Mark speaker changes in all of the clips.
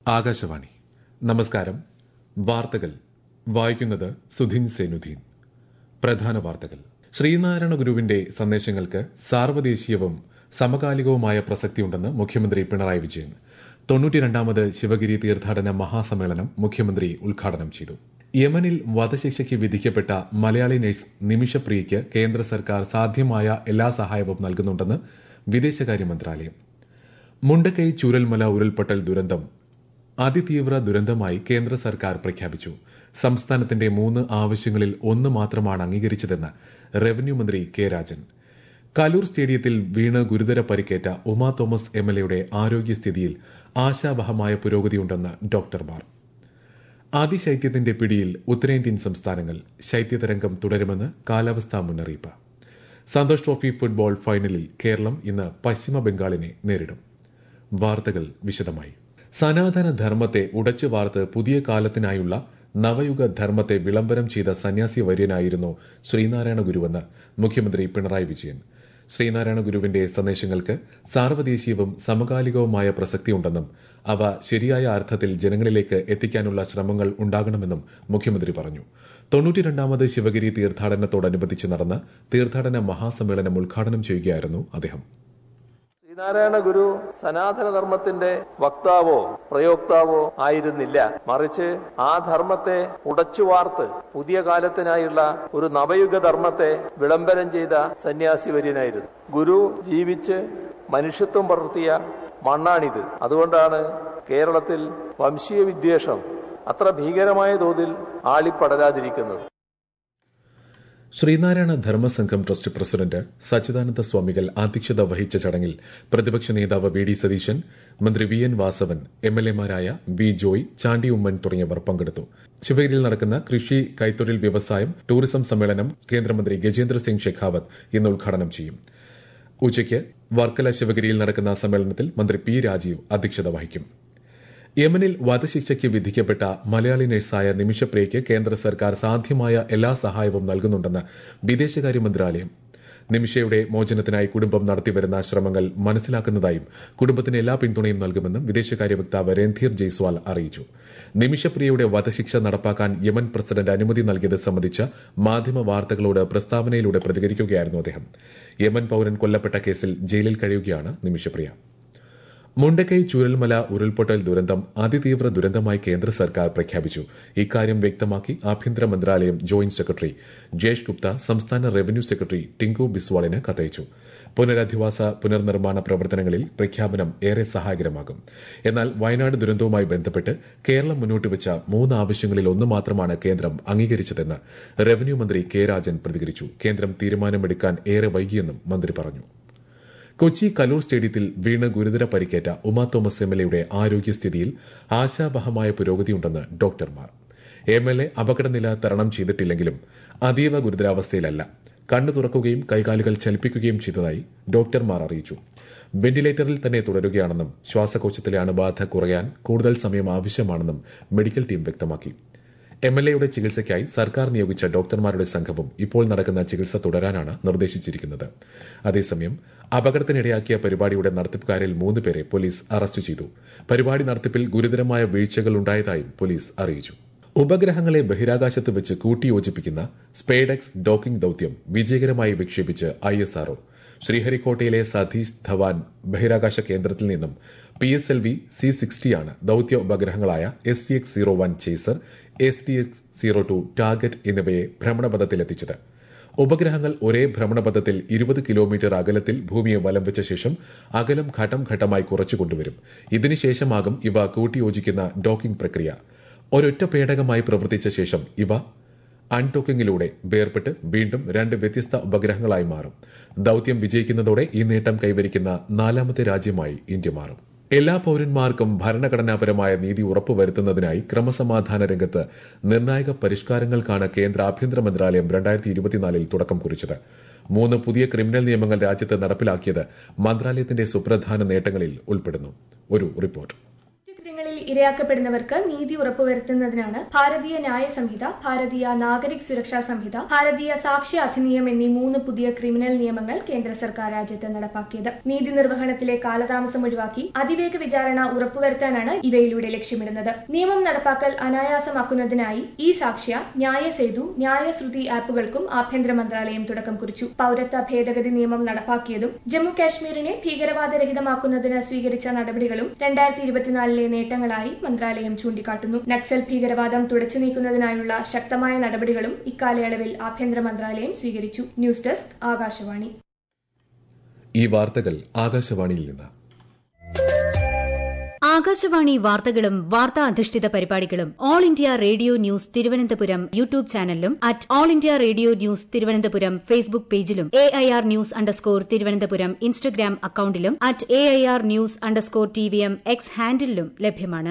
Speaker 1: ആകാശവാണി നമസ്കാരം വാർത്തകൾ വായിക്കുന്നത് സുധീൻ സേനുദ്ദീൻ പ്രധാന വാർത്തകൾ ശ്രീനാരായണ ഗുരുവിന്റെ സന്ദേശങ്ങൾക്ക് സാർവദേശീയവും സമകാലികവുമായ പ്രസക്തിയുണ്ടെന്ന് മുഖ്യമന്ത്രി പിണറായി വിജയൻ തൊണ്ണൂറ്റിരണ്ടാമത് ശിവഗിരി തീർത്ഥാടന മഹാസമ്മേളനം മുഖ്യമന്ത്രി ഉദ്ഘാടനം ചെയ്തു യമനിൽ വധശിക്ഷയ്ക്ക് വിധിക്കപ്പെട്ട മലയാളി നഴ്സ് നിമിഷപ്രിയയ്ക്ക് കേന്ദ്ര സർക്കാർ സാധ്യമായ എല്ലാ സഹായവും നൽകുന്നുണ്ടെന്ന് വിദേശകാര്യ മന്ത്രാലയം മുണ്ടക്കൈ ചൂരൽമല ഉരുൾപൊട്ടൽ ദുരന്തം അതിതീവ്ര ദുരന്തമായി കേന്ദ്ര സർക്കാർ പ്രഖ്യാപിച്ചു സംസ്ഥാനത്തിന്റെ മൂന്ന് ആവശ്യങ്ങളിൽ ഒന്ന് മാത്രമാണ് അംഗീകരിച്ചതെന്ന് റവന്യൂ മന്ത്രി കെ രാജൻ കലൂർ സ്റ്റേഡിയത്തിൽ വീണ് ഗുരുതര പരിക്കേറ്റ ഉമാ തോമസ് എംഎൽഎയുടെ ആരോഗ്യസ്ഥിതിയിൽ ആശാവഹമായ പുരോഗതിയുണ്ടെന്ന് ഡോക്ടർമാർ അതിശൈത്യത്തിന്റെ പിടിയിൽ ഉത്തരേന്ത്യൻ സംസ്ഥാനങ്ങൾ ശൈത്യതരംഗം തുടരുമെന്ന് കാലാവസ്ഥാ മുന്നറിയിപ്പ് സന്തോഷ് ട്രോഫി ഫുട്ബോൾ ഫൈനലിൽ കേരളം ഇന്ന് പശ്ചിമ ബംഗാളിനെ നേരിടും വാർത്തകൾ വിശദമായി സനാതന ധർമ്മത്തെ ഉടച്ചു വാർത്ത് പുതിയ കാലത്തിനായുള്ള നവയുഗ ധർമ്മത്തെ വിളംബരം ചെയ്ത സന്യാസി വര്യനായിരുന്നു ശ്രീനാരായണ ഗുരുവെന്ന് മുഖ്യമന്ത്രി പിണറായി വിജയൻ ശ്രീനാരായണ ഗുരുവിന്റെ സന്ദേശങ്ങൾക്ക് സാർവദേശീയവും സമകാലികവുമായ പ്രസക്തിയുണ്ടെന്നും അവ ശരിയായ അർത്ഥത്തിൽ ജനങ്ങളിലേക്ക് എത്തിക്കാനുള്ള ശ്രമങ്ങൾ ഉണ്ടാകണമെന്നും മുഖ്യമന്ത്രി പറഞ്ഞു തൊണ്ണൂറ്റിരണ്ടാമത് ശിവഗിരി തീർത്ഥാടനത്തോടനുബന്ധിച്ച് നടന്ന തീർത്ഥാടന മഹാസമ്മേളനം ഉദ്ഘാടനം ചെയ്യുകയായിരുന്നു അദ്ദേഹം
Speaker 2: ശ്രീനാരായണ ഗുരു സനാതന ധർമ്മത്തിന്റെ വക്താവോ പ്രയോക്താവോ ആയിരുന്നില്ല മറിച്ച് ആ ധർമ്മത്തെ ഉടച്ചുവാർത്ത് പുതിയ കാലത്തിനായുള്ള ഒരു നവയുഗ ധർമ്മത്തെ വിളംബരം ചെയ്ത സന്യാസി വര്യനായിരുന്നു ഗുരു ജീവിച്ച് മനുഷ്യത്വം പടർത്തിയ മണ്ണാണിത് അതുകൊണ്ടാണ് കേരളത്തിൽ വംശീയ വിദ്വേഷം അത്ര ഭീകരമായ തോതിൽ ആളിപ്പടരാതിരിക്കുന്നത്
Speaker 1: ശ്രീനാരായണ ധർമ്മസംഘം ട്രസ്റ്റ് പ്രസിഡന്റ് സച്ചിദാനന്ദ സ്വാമികൾ അധ്യക്ഷത വഹിച്ച ചടങ്ങിൽ പ്രതിപക്ഷ നേതാവ് വി ഡി സതീശൻ മന്ത്രി V N Vasavan M L എമാരായ വി ജോയ് ചാണ്ടി ഉമ്മൻ തുടങ്ങിയവർ പങ്കെടുത്തു ശിവഗിരിയിൽ നടക്കുന്ന കൃഷി കൈത്തൊഴിൽ വ്യവസായം ടൂറിസം സമ്മേളനം കേന്ദ്രമന്ത്രി ഗജേന്ദ്ര സിംഗ് ഷെഖാവത്ത് ഇന്ന് ഉദ്ഘാടനം ചെയ്യും ഉച്ചയ്ക്ക് വർക്കല ശിവഗിരിയിൽ നടക്കുന്ന സമ്മേളനത്തിൽ മന്ത്രി പി രാജീവ് അധ്യക്ഷത വഹിക്കും യമനിൽ വധശിക്ഷയ്ക്ക് വിധിക്കപ്പെട്ട മലയാളി നഴ്സായ നിമിഷപ്രിയയ്ക്ക് കേന്ദ്ര സർക്കാർ സാധ്യമായ എല്ലാ സഹായവും നൽകുന്നുണ്ടെന്ന് വിദേശകാര്യ മന്ത്രാലയം നിമിഷയുടെ മോചനത്തിനായി കുടുംബം നടത്തിവരുന്ന ശ്രമങ്ങൾ മനസ്സിലാക്കുന്നതായും കുടുംബത്തിന് എല്ലാ പിന്തുണയും നൽകുമെന്നും വിദേശകാര്യ വക്താവ് രൺധീർ ജയ്സ്വാൾ അറിയിച്ചു നിമിഷപ്രിയയുടെ വധശിക്ഷ നടപ്പാക്കാൻ യമൻ പ്രസിഡന്റ് അനുമതി നൽകിയത് സംബന്ധിച്ച മാധ്യമ വാർത്തകളോട് പ്രസ്താവനയിലൂടെ പ്രതികരിക്കുകയായിരുന്നു അദ്ദേഹം യമൻ പൌരൻ കൊല്ലപ്പെട്ട കേസിൽ ജയിലിൽ കഴിയുകയാണ് നിമിഷപ്രിയ മുണ്ടക്കൈ ചൂരൽമല ഉരുൾപൊട്ടൽ ദുരന്തം അതിതീവ്ര ദുരന്തമായി കേന്ദ്ര സർക്കാർ പ്രഖ്യാപിച്ചു ഇക്കാര്യം വ്യക്തമാക്കി ആഭ്യന്തര മന്ത്രാലയം ജോയിന്റ് സെക്രട്ടറി ജേഷ് ഗുപ്ത സംസ്ഥാന റവന്യൂ സെക്രട്ടറി ടിങ്കു ബിസ്വാളിന് കത്തയച്ചു പുനരധിവാസ പുനർനിർമ്മാണ പ്രവർത്തനങ്ങളിൽ പ്രഖ്യാപനം ഏറെ സഹായകരമാകും എന്നാൽ വയനാട് ദുരന്തവുമായി ബന്ധപ്പെട്ട് കേരളം മുന്നോട്ട് വെച്ച മൂന്ന് ആവശ്യങ്ങളിൽ ഒന്ന് മാത്രമാണ് കേന്ദ്രം അംഗീകരിച്ചതെന്ന് റവന്യൂ മന്ത്രി കെ രാജൻ പ്രതികരിച്ചു കേന്ദ്രം തീരുമാനമെടുക്കാൻ ഏറെ വൈകിയെന്നും മന്ത്രി പറഞ്ഞു കൊച്ചി കലൂർ സ്റ്റേഡിയത്തിൽ വീണ് ഗുരുതര പരിക്കേറ്റ ഉമാ തോമസ് എംഎൽഎയുടെ ആരോഗ്യസ്ഥിതിയിൽ ആശാവഹമായ പുരോഗതിയുണ്ടെന്ന് ഡോക്ടർമാർ എംഎൽഎ അപകടനില തരണം ചെയ്തിട്ടില്ലെങ്കിലും അതീവ ഗുരുതരാവസ്ഥയിലല്ല കണ്ണു തുറക്കുകയും കൈകാലുകൾ ചലിപ്പിക്കുകയും ചെയ്തതായി ഡോക്ടർമാർ അറിയിച്ചു വെന്റിലേറ്ററിൽ തന്നെ തുടരുകയാണെന്നും ശ്വാസകോശത്തിലെ അണുബാധ കുറയാൻ കൂടുതൽ സമയം ആവശ്യമാണെന്നും മെഡിക്കൽ ടീം വ്യക്തമാക്കി എം എൽ എയുടെ ചികിത്സയ്ക്കായി സർക്കാർ നിയോഗിച്ച ഡോക്ടർമാരുടെ സംഘവും ഇപ്പോൾ നടക്കുന്ന ചികിത്സ തുടരാനാണ് നിർദ്ദേശിച്ചിരിക്കുന്നത് അതേസമയം അപകടത്തിനിടയാക്കിയ പരിപാടിയുടെ നടത്തിപ്പുകാരിൽ മൂന്ന് പേരെ പോലീസ് അറസ്റ്റ് ചെയ്തു പരിപാടി നടത്തിപ്പിൽ ഗുരുതരമായ വീഴ്ചകൾ ഉണ്ടായതായും പോലീസ് അറിയിച്ചു ഉപഗ്രഹങ്ങളെ ബഹിരാകാശത്ത് വെച്ച് കൂട്ടിയോജിപ്പിക്കുന്ന സ്പേഡെക്സ് ഡോക്കിംഗ് ദൌത്യം വിജയകരമായി വിക്ഷേപിച്ച് ഐ എസ് ആർഒ ശ്രീഹരിക്കോട്ടയിലെ സതീഷ് ധവാൻ ബഹിരാകാശ കേന്ദ്രത്തിൽ നിന്നും P S L V C സിക്സ്റ്റിയാണ് ദൌത്യ ഉപഗ്രഹങ്ങളായ S T X zero one chaser S T X zero two target എന്നിവയെ ഭ്രമണപഥത്തിലെത്തിച്ചത് ഉപഗ്രഹങ്ങൾ ഒരേ ഭ്രമണപഥത്തിൽ ഇരുപത് കിലോമീറ്റർ അകലത്തിൽ ഭൂമിയെ വലം വെച്ച ശേഷം അകലം ഘട്ടം ഘട്ടമായി കുറച്ചു കൊണ്ടുവരും ഇതിനുശേഷമാകും ഇവ കൂട്ടിയോജിക്കുന്ന ഡോക്കിംഗ് പ്രക്രിയ ഒരൊറ്റ പേടകമായി പ്രവർത്തിച്ച ശേഷം ഇവ അൺടോക്കിംഗിലൂടെ വേർപെട്ട് വീണ്ടും രണ്ട് വ്യത്യസ്ത ഉപഗ്രഹങ്ങളായി മാറും ദൌത്യം വിജയിക്കുന്നതോടെ ഈ നേട്ടം കൈവരിക്കുന്ന നാലാമത്തെ രാജ്യമായി ഇന്ത്യ മാറും എല്ലാ പൌരന്മാർക്കും ഭരണഘടനാപരമായ നീതി ഉറപ്പുവരുത്തുന്നതിനായി ക്രമസമാധാന രംഗത്ത് നിർണായക പരിഷ്കാരങ്ങൾക്കാണ് കേന്ദ്ര ആഭ്യന്തര മന്ത്രാലയം രണ്ടായിരത്തി ഇരുപത്തിനാലിൽ തുടക്കം കുറിച്ചത് മൂന്ന് പുതിയ ക്രിമിനൽ നിയമങ്ങൾ രാജ്യത്ത് നടപ്പിലാക്കിയത് മന്ത്രാലയത്തിന്റെ സുപ്രധാന നേട്ടങ്ങളിൽ ഉൾപ്പെടുന്നു ഒരു റിപ്പോർട്ട്
Speaker 3: കുറ്റകൃത്യങ്ങളിൽ ഇരയാക്കപ്പെടുന്നവർക്ക് നീതി ഉറപ്പുവരുത്തുന്നതിനാണ് ഭാരതീയ ന്യായ സംഹിത ഭാരതീയ നാഗരിക് സുരക്ഷാ സംഹിത ഭാരതീയ സാക്ഷ്യ അധിനിയം എന്നീ മൂന്ന് പുതിയ ക്രിമിനൽ നിയമങ്ങൾ കേന്ദ്ര സർക്കാർ രാജ്യത്ത് നടപ്പാക്കിയത് നീതി നിർവഹണത്തിലെ കാലതാമസം ഒഴിവാക്കി അതിവേഗ വിചാരണ ഉറപ്പുവരുത്താനാണ് ഇവയിലൂടെ ലക്ഷ്യമിടുന്നത് നിയമം നടപ്പാക്കൽ അനായാസമാക്കുന്നതിനായി ഈ സാക്ഷ്യ ന്യായ സേതു ന്യായശ്രുതി ആപ്പുകൾക്കും ആഭ്യന്തര മന്ത്രാലയം തുടക്കം കുറിച്ചു പൌരത്വ ഭേദഗതി നിയമം നടപ്പാക്കിയതും ജമ്മു കാശ്മീരിനെ ഭീകരവാദരഹിതമാക്കുന്നതിന് സ്വീകരിച്ച നടപടികളും രണ്ടായിരത്തി ഇരുപത്തിനാലിലെ നേട്ടങ്ങളായി മന്ത്രാലയം ചൂണ്ടിക്കാട്ടുന്നു നക്സൽ ഭീകരവാദം തുടച്ചു നീക്കുന്നതിനായുള്ള ശക്തമായ നടപടികളും ഇക്കാലയളവിൽ ആഭ്യന്തര മന്ത്രാലയം സ്വീകരിച്ചു ന്യൂസ് ഡെസ്ക് ആകാശവാണി
Speaker 1: ഈ വാർത്തകൾ ആകാശവാണിയിൽ നിന്ന്
Speaker 4: ആകാശവാണി വാർത്തകളും വാർത്താ അധിഷ്ഠിത പരിപാടികളും all India radio news Thiruvananthapuram YouTube ചാനലിലും at all India radio news Thiruvananthapuram Facebook പേജിലും A I R news underscore Thiruvananthapuram Instagram അക്കൌണ്ടിലും at A I R news underscore T V M X ഹാൻഡിലും ലഭ്യമാണ്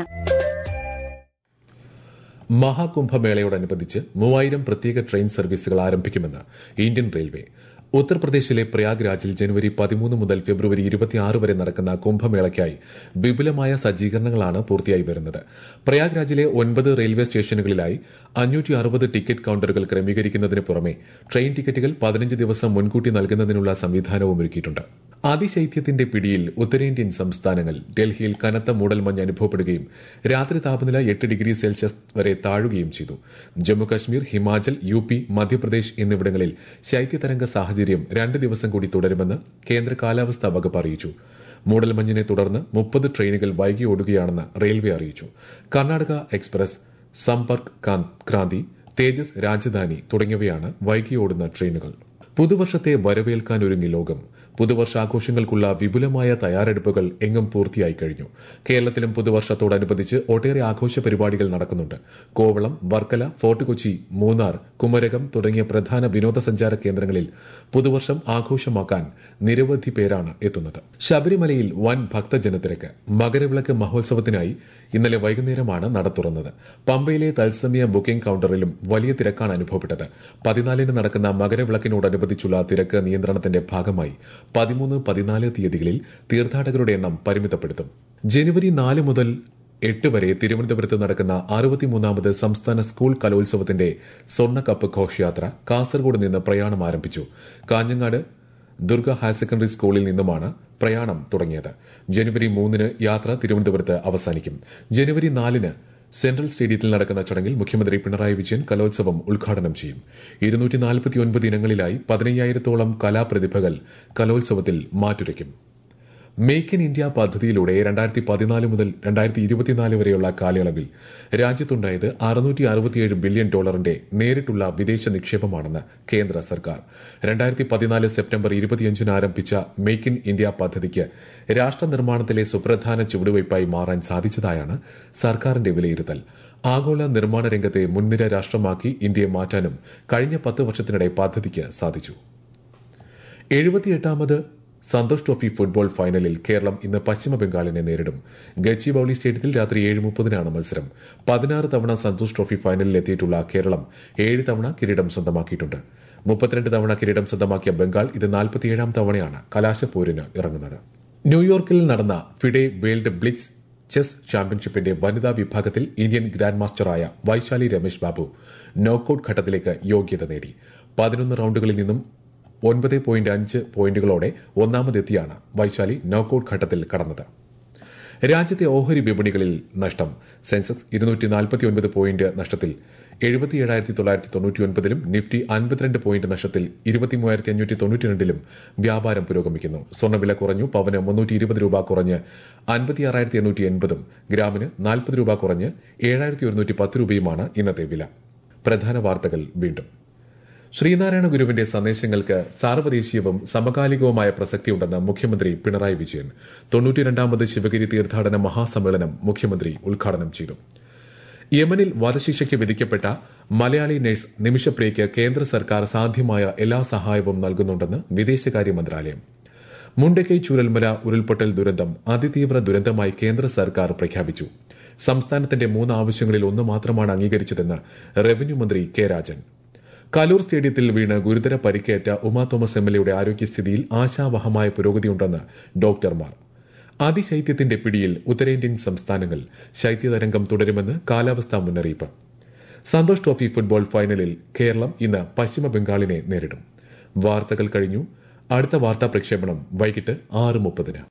Speaker 1: മഹാകുംഭമേളയോടനുബന്ധിച്ച് മൂവായിരം പ്രത്യേക ട്രെയിൻ സർവീസുകൾ ആരംഭിക്കുമെന്ന് ഇന്ത്യൻ റെയിൽവേ ഉത്തർപ്രദേശിലെ പ്രയാഗ്രാജിൽ ജനുവരി പതിമൂന്ന് മുതൽ ഫെബ്രുവരി ഇരുപത്തിയാറ് വരെ നടക്കുന്ന കുംഭമേളയ്ക്കായി വിപുലമായ സജ്ജീകരണങ്ങളാണ് പൂർത്തിയായി വരുന്നത് പ്രയാഗ്രാജിലെ ഒൻപത് റെയിൽവേ സ്റ്റേഷനുകളിലായി അഞ്ഞൂറ്റി അറുപത് ടിക്കറ്റ് കൌണ്ടറുകൾ ക്രമീകരിക്കുന്നതിന് പുറമെ ട്രെയിൻ ടിക്കറ്റുകൾ പതിനഞ്ച് ദിവസം മുൻകൂട്ടി നൽകുന്നതിനുള്ള സംവിധാനവും ഒരുക്കിയിട്ടുണ്ട് അതിശൈത്യത്തിന്റെ പിടിയിൽ ഉത്തരേന്ത്യൻ സംസ്ഥാനങ്ങൾ ഡൽഹിയിൽ കനത്ത മൂടൽമഞ്ഞ് അനുഭവപ്പെടുകയും രാത്രി താപനില എട്ട് ഡിഗ്രി സെൽഷ്യസ് വരെ താഴുകയും ചെയ്തു ജമ്മുകശ്മീർ ഹിമാചൽ യു പി മധ്യപ്രദേശ് എന്നിവിടങ്ങളിൽ ശൈത്യതരംഗ സാഹചര്യം രണ്ട് ദിവസം കൂടി തുടരുമെന്ന് കേന്ദ്ര കാലാവസ്ഥാ വകുപ്പ് അറിയിച്ചു മൂടൽമഞ്ഞിനെ തുടർന്ന് മുപ്പത് ട്രെയിനുകൾ വൈകി ഓടുകയാണെന്ന് റെയിൽവേ അറിയിച്ചു കർണാടക എക്സ്പ്രസ് സമ്പർക്ക് ക്രാന്തി തേജസ് രാജധാനി തുടങ്ങിയവയാണ് വൈകി ഓടുന്ന ട്രെയിനുകൾ പുതുവർഷത്തെ വരവേൽക്കാനൊരുങ്ങി ലോകം പുതുവർഷാഘോഷങ്ങൾക്കുള്ള വിപുലമായ തയ്യാറെടുപ്പുകൾ എങ്ങും പൂർത്തിയായി കഴിഞ്ഞു കേരളത്തിലും പുതുവർഷത്തോടനുബന്ധിച്ച് ഒട്ടേറെ ആഘോഷ പരിപാടികൾ നടക്കുന്നുണ്ട് കോവളം വർക്കല ഫോർട്ട് കൊച്ചി മൂന്നാർ കുമരകം തുടങ്ങിയ പ്രധാന വിനോദസഞ്ചാര കേന്ദ്രങ്ങളിൽ പുതുവർഷം ആഘോഷമാക്കാൻ നിരവധി പേരാണ് എത്തുന്നത് ശബരിമലയിൽ വൻ ഭക്തജനത്തിരക്ക് മകരവിളക്ക് മഹോത്സവത്തിനായി ഇന്നലെ വൈകുന്നേരമാണ് നട തുറന്നത് പമ്പയിലെ തത്സമയ ബുക്കിംഗ് കൌണ്ടറിലും വലിയ തിരക്കാണ് അനുഭവപ്പെട്ടത് പതിനാലിന് നടക്കുന്ന മകരവിളക്കിനോടനുബന്ധിച്ചുള്ള തിരക്ക് നിയന്ത്രണത്തിന്റെ ഭാഗമായി പതിമൂന്ന് പതിനാല് തീയതികളിൽ തീർത്ഥാടകരുടെ എണ്ണം പരിമിതപ്പെടുത്തും ജനുവരി നാല് മുതൽ എട്ട് വരെ തിരുവനന്തപുരത്ത് നടക്കുന്ന അറുപത്തിമൂന്നാമത് സംസ്ഥാന സ്കൂൾ കലോത്സവത്തിന്റെ സ്വർണ്ണക്കപ്പ് ഘോഷയാത്ര കാസർഗോഡ് നിന്ന് പ്രയാണം ആരംഭിച്ചു കാഞ്ഞങ്ങാട് ദുർഗ ഹയർ സെക്കൻഡറി സ്കൂളിൽ നിന്നുമാണ് പ്രയാണം തുടങ്ങിയത് ജനുവരി മൂന്നിന് യാത്ര തിരുവനന്തപുരത്ത് അവസാനിക്കും ജനുവരി നാലിന് സെൻട്രൽ സ്റ്റേഡിയത്തിൽ നടക്കുന്ന ചടങ്ങിൽ മുഖ്യമന്ത്രി പിണറായി വിജയൻ കലോത്സവം ഉദ്ഘാടനം ചെയ്യും ഇരുന്നൂറ്റി നാൽപ്പത്തിയൊൻപത് ഇനങ്ങളിലായി പതിനയ്യായിരത്തോളം കലാപ്രതിഭകൾ കലോത്സവത്തിൽ മാറ്റുരയ്ക്കും മേക്ക് ഇൻ ഇന്ത്യ പദ്ധതിയിലൂടെ രണ്ടായിരത്തി പതിനാല് മുതൽ രണ്ടായിരത്തി ഇരുപത്തിനാല് വരെയുള്ള കാലയളവിൽ രാജ്യത്തുണ്ടായത് അറുന്നൂറ്റി അറുപത്തിയേഴ് ബില്യൺ ഡോളറിന്റെ നേരിട്ടുള്ള വിദേശ നിക്ഷേപമാണെന്ന് കേന്ദ്ര സർക്കാർ രണ്ടായിരത്തി പതിനാല് സെപ്റ്റംബർ ഇരുപത്തിയഞ്ചിന് ആരംഭിച്ച മേക്ക് ഇൻ ഇന്ത്യ പദ്ധതിക്ക് രാഷ്ട്ര നിർമ്മാണത്തിലെ സുപ്രധാന ചുവടുവയ്പായി മാറാൻ സാധിച്ചതായാണ് സർക്കാരിന്റെ വിലയിരുത്തൽ ആഗോള നിർമ്മാണ രംഗത്തെ മുൻനിര രാഷ്ട്രമാക്കി ഇന്ത്യയെ മാറ്റാനും കഴിഞ്ഞ പത്ത് വർഷത്തിനിടെ പദ്ധതിക്ക് സാധിച്ചു എഴുപത്തിയെട്ടാമത് സന്തോഷ് ട്രോഫി ഫുട്ബോൾ ഫൈനലിൽ കേരളം ഇന്ന് പശ്ചിമബംഗാളിനെ നേരിടും ഗച്ചിബൌളി സ്റ്റേഡിയത്തിൽ രാത്രി ഏഴ് മുപ്പതിനാണ് മത്സരം പതിനാറ് തവണ സന്തോഷ് ട്രോഫി ഫൈനലിൽ എത്തിയിട്ടുള്ള കേരളം ഏഴ് തവണ കിരീടം സ്വന്തമാക്കിയിട്ടുണ്ട് മുപ്പത്തിരണ്ട് തവണ കിരീടം സ്വന്തമാക്കിയ ബംഗാൾ ഇത് നാൽപ്പത്തിയേഴാം തവണയാണ് കലാശപ്പോരിന് ഇറങ്ങുന്നത് ന്യൂയോർക്കിൽ നടന്ന ഫിഡെ വേൾഡ് ബ്ലിറ്റ്സ് ചെസ് ചാമ്പ്യൻഷിപ്പിന്റെ വനിതാ വിഭാഗത്തിൽ ഇന്ത്യൻ ഗ്രാൻഡ് മാസ്റ്ററായ വൈശാലി രമേശ് ബാബു നോക്കൌട്ട് ഘട്ടത്തിലേക്ക് യോഗ്യത നേടി പതിനൊന്ന് റൌണ്ടുകളിൽ നിന്നും ഒൻപത് പോയിന്റ് അഞ്ച് പോയിന്റുകളോടെ ഒന്നാമതെത്തിയാണ് വൈശാലി നോക്കൌട്ട് ഘട്ടത്തിൽ കടന്നത് രാജ്യത്തെ ഓഹരി വിപണികളിൽ നഷ്ടം സെൻസെക്സ് ഇരുന്നൂറ്റി നാൽപ്പത്തിയൊൻപത് പോയിന്റ് നഷ്ടത്തിൽ എഴുപത്തിയേഴായിരത്തി തൊള്ളായിരത്തി തൊണ്ണൂറ്റിയൊൻപതിലും നിഫ്റ്റി അൻപത്തിരണ്ട് പോയിന്റ് നഷ്ടത്തിൽ ഇരുപത്തിമൂവായിരത്തി അഞ്ഞൂറ്റി തൊണ്ണൂറ്റിരണ്ടിലും വ്യാപാരം പുരോഗമിക്കുന്നു സ്വർണ്ണവില കുറഞ്ഞു പവന് മുന്നൂറ്റി ഇരുപത് രൂപ കുറഞ്ഞ് അൻപത്തിയാറായിരത്തി എണ്ണൂറ്റി എൺപതും ഗ്രാമിന് നാൽപ്പത് രൂപ കുറഞ്ഞ് ഏഴായിരത്തി ഒരുന്നൂറ്റി പത്ത് രൂപയുമാണ് ഇന്നത്തെ വില പ്രധാന വാർത്തകൾ വീണ്ടും ശ്രീനാരായണ ഗുരുവിന്റെ സന്ദേശങ്ങൾക്ക് സാർവദേശീയവും സമകാലികവുമായ പ്രസക്തിയുണ്ടെന്ന് മുഖ്യമന്ത്രി പിണറായി വിജയൻ തൊണ്ണൂറ്റിരണ്ടാമത് ശിവഗിരി തീർത്ഥാടന മഹാസമ്മേളനം മുഖ്യമന്ത്രി ഉദ്ഘാടനം ചെയ്തു യമനിൽ വധശിക്ഷയ്ക്ക് വിധിക്കപ്പെട്ട മലയാളി നഴ്സ് നിമിഷപ്രിയയ്ക്ക് കേന്ദ്ര സർക്കാർ സാധ്യമായ എല്ലാ സഹായവും നൽകുന്നുണ്ടെന്ന് വിദേശകാര്യ മന്ത്രാലയം മുണ്ടക്കൈ ചൂരൽമല ഉരുൾപൊട്ടൽ ദുരന്തം അതിതീവ്ര ദുരന്തമായി കേന്ദ്ര സർക്കാർ പ്രഖ്യാപിച്ചു സംസ്ഥാനത്തിന്റെ മൂന്ന് ആവശ്യങ്ങളിൽ ഒന്ന് മാത്രമാണ് അംഗീകരിച്ചതെന്ന് റവന്യൂ മന്ത്രി കെ രാജൻ കലൂർ സ്റ്റേഡിയത്തിൽ വീണ് ഗുരുതര പരിക്കേറ്റ ഉമാ തോമസ് എം എൽ എയുടെ ആരോഗ്യസ്ഥിതിയിൽ ആശാവഹമായ പുരോഗതിയുണ്ടെന്ന് ഡോക്ടർമാർ അതിശൈത്യത്തിന്റെ പിടിയിൽ ഉത്തരേന്ത്യൻ സംസ്ഥാനങ്ങൾ ശൈത്യതരംഗം തുടരുമെന്ന് കാലാവസ്ഥാ മുന്നറിയിപ്പ് സന്തോഷ് ട്രോഫി ഫുട്ബോൾ ഫൈനലിൽ കേരളം ഇന്ന് പശ്ചിമ ബംഗാളിനെ നേരിടും വാർത്തകൾ കഴിഞ്ഞു അടുത്ത വാർത്താ പ്രക്ഷേപണം വൈകിട്ട് ആറ് മുപ്പതിന്